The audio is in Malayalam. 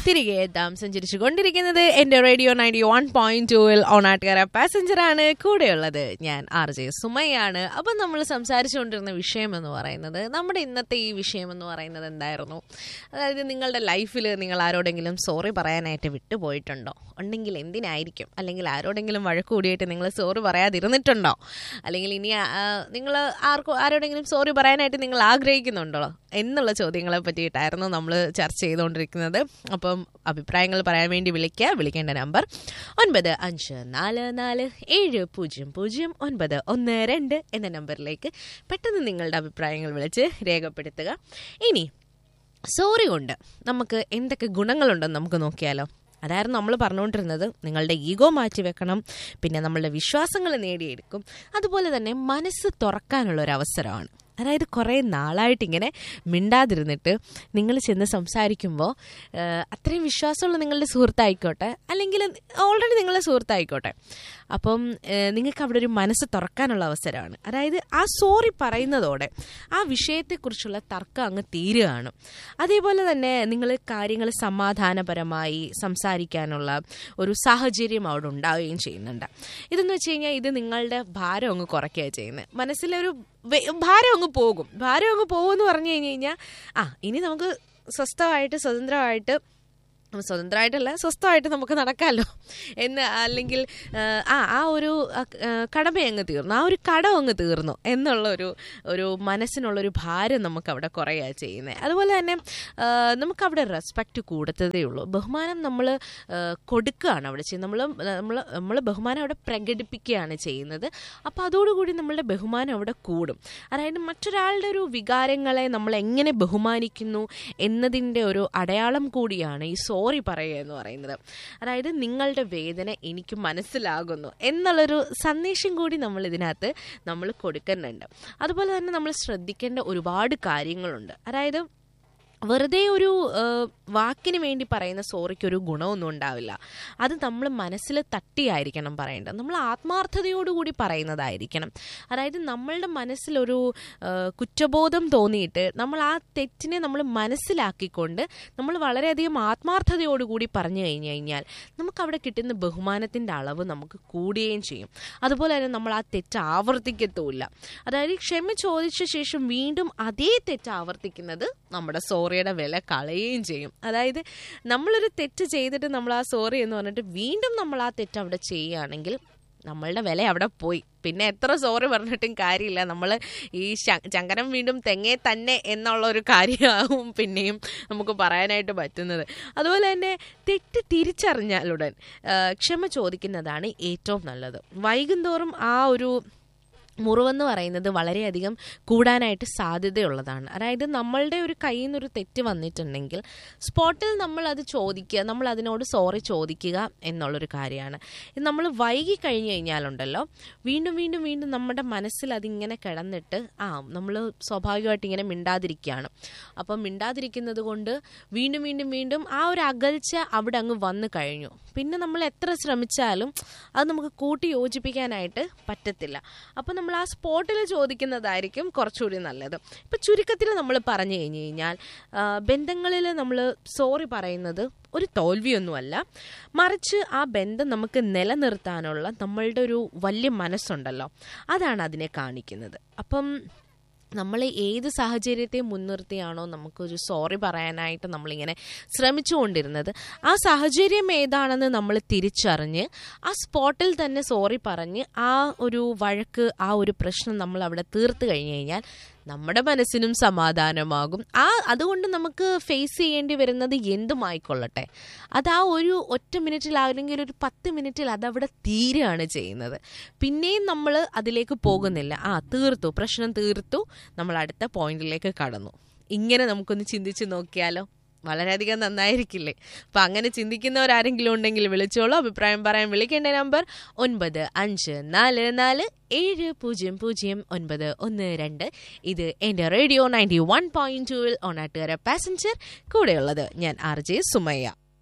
തിരികെ എത്താം സഞ്ചരിച്ചു കൊണ്ടിരിക്കുന്നത് എന്റെ റേഡിയോ നയൻറ്റി വൺ പോയിന്റ് ടൂവിൽ ഓണാട്ടുകാര പാസഞ്ചർ ആണ് കൂടെയുള്ളത് ഞാൻ ആർ ജെ സുമയാണ് അപ്പം നമ്മൾ സംസാരിച്ചുകൊണ്ടിരുന്ന വിഷയം എന്ന് പറയുന്നത് നമ്മുടെ ഇന്നത്തെ ഈ വിഷയം എന്ന് പറയുന്നത് എന്തായിരുന്നു അതായത് നിങ്ങളുടെ ലൈഫിൽ നിങ്ങൾ ആരോടെങ്കിലും സോറി പറയാനായിട്ട് വിട്ടുപോയിട്ടുണ്ടോ ഉണ്ടെങ്കിൽ എന്തിനായിരിക്കും അല്ലെങ്കിൽ ആരോടെങ്കിലും വഴക്ക് കൂടിയിട്ട് നിങ്ങൾ സോറി പറയാതിരുന്നിട്ടുണ്ടോ അല്ലെങ്കിൽ ഇനി നിങ്ങൾ ആർക്കും ആരോടെങ്കിലും സോറി പറയാനായിട്ട് നിങ്ങൾ ആഗ്രഹിക്കുന്നുണ്ടോ എന്നുള്ള ചോദ്യങ്ങളെ പറ്റിയിട്ടായിരുന്നു നമ്മൾ ചർച്ച ചെയ്തുകൊണ്ടിരിക്കുന്നത് അപ്പം അഭിപ്രായങ്ങൾ പറയാൻ വേണ്ടി വിളിക്കുക വിളിക്കേണ്ട നമ്പർ ഒൻപത് അഞ്ച് നാല് നാല് ഏഴ് പൂജ്യം പൂജ്യം ഒൻപത് ഒന്ന് രണ്ട് എന്ന നമ്പറിലേക്ക് പെട്ടെന്ന് നിങ്ങളുടെ അഭിപ്രായങ്ങൾ വിളിച്ച് രേഖപ്പെടുത്തുക ഇനി സോറി കൊണ്ട് നമുക്ക് എന്തൊക്കെ ഗുണങ്ങളുണ്ടെന്ന് നമുക്ക് നോക്കിയാലോ അതായിരുന്നു നമ്മൾ പറഞ്ഞുകൊണ്ടിരുന്നത് നിങ്ങളുടെ ഈഗോ മാറ്റി വെക്കണം പിന്നെ നമ്മളുടെ വിശ്വാസങ്ങൾ നേടിയെടുക്കും അതുപോലെ തന്നെ മനസ്സ് തുറക്കാനുള്ള ഒരു അവസരമാണ് അതായത് കുറേ നാളായിട്ട് ഇങ്ങനെ മിണ്ടാതിരുന്നിട്ട് നിങ്ങൾ ചെന്ന് സംസാരിക്കുമ്പോൾ അത്രയും വിശ്വാസമുള്ള നിങ്ങളുടെ സുഹൃത്തായിക്കോട്ടെ അല്ലെങ്കിൽ ഓൾറെഡി നിങ്ങളുടെ സുഹൃത്തായിക്കോട്ടെ അപ്പം നിങ്ങൾക്ക് അവിടെ ഒരു മനസ്സ് തുറക്കാനുള്ള അവസരമാണ് അതായത് ആ സോറി പറയുന്നതോടെ ആ വിഷയത്തെക്കുറിച്ചുള്ള തർക്കം അങ്ങ് തീരുകയാണ് അതേപോലെ തന്നെ നിങ്ങൾ കാര്യങ്ങൾ സമാധാനപരമായി സംസാരിക്കാനുള്ള ഒരു സാഹചര്യം അവിടെ ഉണ്ടാവുകയും ചെയ്യുന്നുണ്ട് ഇതെന്ന് വെച്ച് കഴിഞ്ഞാൽ ഇത് നിങ്ങളുടെ ഭാരം അങ്ങ് കുറയ്ക്കുകയാണ് ചെയ്യുന്നത് മനസ്സിലൊരു ഭാരം അങ്ങ് പോകും ഭാരം അങ്ങ് പോകുമെന്ന് പറഞ്ഞു കഴിഞ്ഞ് കഴിഞ്ഞാൽ ആ ഇനി നമുക്ക് സ്വസ്ഥമായിട്ട് സ്വതന്ത്രമായിട്ട് സ്വതന്ത്രമായിട്ടല്ല സ്വസ്ഥമായിട്ട് നമുക്ക് നടക്കാമല്ലോ എന്ന് അല്ലെങ്കിൽ ആ ആ ഒരു കടമ അങ്ങ് തീർന്നു ആ ഒരു കടം അങ്ങ് തീർന്നു എന്നുള്ള ഒരു ഒരു മനസ്സിനുള്ളൊരു ഭാരം നമുക്ക് അവിടെ കുറയുക ചെയ്യുന്നത് അതുപോലെ തന്നെ നമുക്കവിടെ റെസ്പെക്റ്റ് കൂടത്തതേ ഉള്ളൂ ബഹുമാനം നമ്മൾ കൊടുക്കുകയാണ് അവിടെ ചെയ്യുന്നത് നമ്മൾ നമ്മൾ നമ്മൾ ബഹുമാനം അവിടെ പ്രകടിപ്പിക്കുകയാണ് ചെയ്യുന്നത് അപ്പോൾ അതോടുകൂടി നമ്മളുടെ ബഹുമാനം അവിടെ കൂടും അതായത് മറ്റൊരാളുടെ ഒരു വികാരങ്ങളെ നമ്മൾ എങ്ങനെ ബഹുമാനിക്കുന്നു എന്നതിൻ്റെ ഒരു അടയാളം കൂടിയാണ് ഈ സോ സോറി പറയുക എന്ന് പറയുന്നത് അതായത് നിങ്ങളുടെ വേദന എനിക്ക് മനസ്സിലാകുന്നു എന്നുള്ളൊരു സന്ദേശം കൂടി നമ്മൾ ഇതിനകത്ത് നമ്മൾ കൊടുക്കുന്നുണ്ട് അതുപോലെ തന്നെ നമ്മൾ ശ്രദ്ധിക്കേണ്ട ഒരുപാട് കാര്യങ്ങളുണ്ട് അതായത് വെറുതെ ഒരു വാക്കിന് വേണ്ടി പറയുന്ന സോറിക്ക് ഒരു ഗുണമൊന്നും ഉണ്ടാവില്ല അത് നമ്മൾ മനസ്സിൽ തട്ടിയായിരിക്കണം പറയേണ്ടത് നമ്മൾ ആത്മാർത്ഥതയോടുകൂടി പറയുന്നതായിരിക്കണം അതായത് നമ്മളുടെ മനസ്സിലൊരു കുറ്റബോധം തോന്നിയിട്ട് നമ്മൾ ആ തെറ്റിനെ നമ്മൾ മനസ്സിലാക്കിക്കൊണ്ട് നമ്മൾ വളരെയധികം ആത്മാർത്ഥതയോടുകൂടി പറഞ്ഞു കഴിഞ്ഞു കഴിഞ്ഞാൽ നമുക്ക് അവിടെ കിട്ടുന്ന ബഹുമാനത്തിൻ്റെ അളവ് നമുക്ക് കൂടുകയും ചെയ്യും അതുപോലെ തന്നെ നമ്മൾ ആ തെറ്റ് ആവർത്തിക്കത്തുമില്ല അതായത് ക്ഷമ ചോദിച്ച ശേഷം വീണ്ടും അതേ തെറ്റ് ആവർത്തിക്കുന്നത് നമ്മുടെ സോറി സോറിയുടെ വില കളയുകയും ചെയ്യും അതായത് നമ്മളൊരു തെറ്റ് ചെയ്തിട്ട് നമ്മൾ ആ സോറി എന്ന് പറഞ്ഞിട്ട് വീണ്ടും നമ്മൾ ആ തെറ്റ് അവിടെ ചെയ്യുകയാണെങ്കിൽ നമ്മളുടെ വില അവിടെ പോയി പിന്നെ എത്ര സോറി പറഞ്ഞിട്ടും കാര്യമില്ല നമ്മൾ ഈ ചങ്കരം വീണ്ടും തെങ്ങേ തന്നെ എന്നുള്ള ഒരു കാര്യമാവും പിന്നെയും നമുക്ക് പറയാനായിട്ട് പറ്റുന്നത് അതുപോലെ തന്നെ തെറ്റ് തിരിച്ചറിഞ്ഞാലുടൻ ക്ഷമ ചോദിക്കുന്നതാണ് ഏറ്റവും നല്ലത് വൈകുന്തോറും ആ ഒരു മുറിവെന്ന് പറയുന്നത് വളരെയധികം കൂടാനായിട്ട് സാധ്യതയുള്ളതാണ് അതായത് നമ്മളുടെ ഒരു കയ്യിൽ നിന്നൊരു തെറ്റ് വന്നിട്ടുണ്ടെങ്കിൽ സ്പോട്ടിൽ നമ്മൾ അത് ചോദിക്കുക നമ്മൾ അതിനോട് സോറി ചോദിക്കുക എന്നുള്ളൊരു കാര്യമാണ് നമ്മൾ വൈകി കഴിഞ്ഞ് കഴിഞ്ഞാലുണ്ടല്ലോ വീണ്ടും വീണ്ടും വീണ്ടും നമ്മുടെ മനസ്സിൽ അതിങ്ങനെ കിടന്നിട്ട് ആ നമ്മൾ സ്വാഭാവികമായിട്ട് ഇങ്ങനെ മിണ്ടാതിരിക്കുകയാണ് അപ്പം മിണ്ടാതിരിക്കുന്നത് കൊണ്ട് വീണ്ടും വീണ്ടും വീണ്ടും ആ ഒരു അകൽച്ച അവിടെ അങ്ങ് വന്നു കഴിഞ്ഞു പിന്നെ നമ്മൾ എത്ര ശ്രമിച്ചാലും അത് നമുക്ക് കൂട്ടി യോജിപ്പിക്കാനായിട്ട് പറ്റത്തില്ല അപ്പം നമ്മൾ ആ സ്പോട്ടിൽ ചോദിക്കുന്നതായിരിക്കും കുറച്ചുകൂടി നല്ലത് ഇപ്പം ചുരുക്കത്തിൽ നമ്മൾ പറഞ്ഞു കഴിഞ്ഞു കഴിഞ്ഞാൽ ബന്ധങ്ങളിൽ നമ്മൾ സോറി പറയുന്നത് ഒരു തോൽവിയൊന്നുമല്ല മറിച്ച് ആ ബന്ധം നമുക്ക് നിലനിർത്താനുള്ള നമ്മളുടെ ഒരു വലിയ മനസ്സുണ്ടല്ലോ അതാണ് അതിനെ കാണിക്കുന്നത് അപ്പം നമ്മൾ ഏത് സാഹചര്യത്തെ മുൻനിർത്തിയാണോ നമുക്കൊരു സോറി പറയാനായിട്ട് നമ്മളിങ്ങനെ ശ്രമിച്ചുകൊണ്ടിരുന്നത് ആ സാഹചര്യം ഏതാണെന്ന് നമ്മൾ തിരിച്ചറിഞ്ഞ് ആ സ്പോട്ടിൽ തന്നെ സോറി പറഞ്ഞ് ആ ഒരു വഴക്ക് ആ ഒരു പ്രശ്നം നമ്മൾ അവിടെ തീർത്ത് കഴിഞ്ഞു കഴിഞ്ഞാൽ നമ്മുടെ മനസ്സിനും സമാധാനമാകും ആ അതുകൊണ്ട് നമുക്ക് ഫേസ് ചെയ്യേണ്ടി വരുന്നത് എന്തുമായിക്കൊള്ളട്ടെ അത് ആ ഒരു ഒറ്റ മിനിറ്റിൽ അല്ലെങ്കിൽ ഒരു പത്ത് മിനിറ്റിൽ അതവിടെ തീരുകയാണ് ചെയ്യുന്നത് പിന്നെയും നമ്മൾ അതിലേക്ക് പോകുന്നില്ല ആ തീർത്തു പ്രശ്നം തീർത്തു നമ്മൾ അടുത്ത പോയിന്റിലേക്ക് കടന്നു ഇങ്ങനെ നമുക്കൊന്ന് ചിന്തിച്ച് നോക്കിയാലോ വളരെയധികം നന്നായിരിക്കില്ലേ അപ്പം അങ്ങനെ ചിന്തിക്കുന്നവരാരെങ്കിലും ഉണ്ടെങ്കിൽ വിളിച്ചോളൂ അഭിപ്രായം പറയാൻ വിളിക്കേണ്ട നമ്പർ ഒൻപത് അഞ്ച് നാല് നാല് ഏഴ് പൂജ്യം പൂജ്യം ഒൻപത് ഒന്ന് രണ്ട് ഇത് എൻ്റെ റേഡിയോ നയൻറ്റി വൺ പോയിന്റ് ടുവിൽ ഓണാട്ടുകാര പാസഞ്ചർ കൂടെയുള്ളത് ഞാൻ ആർ ജെ സുമയ്യ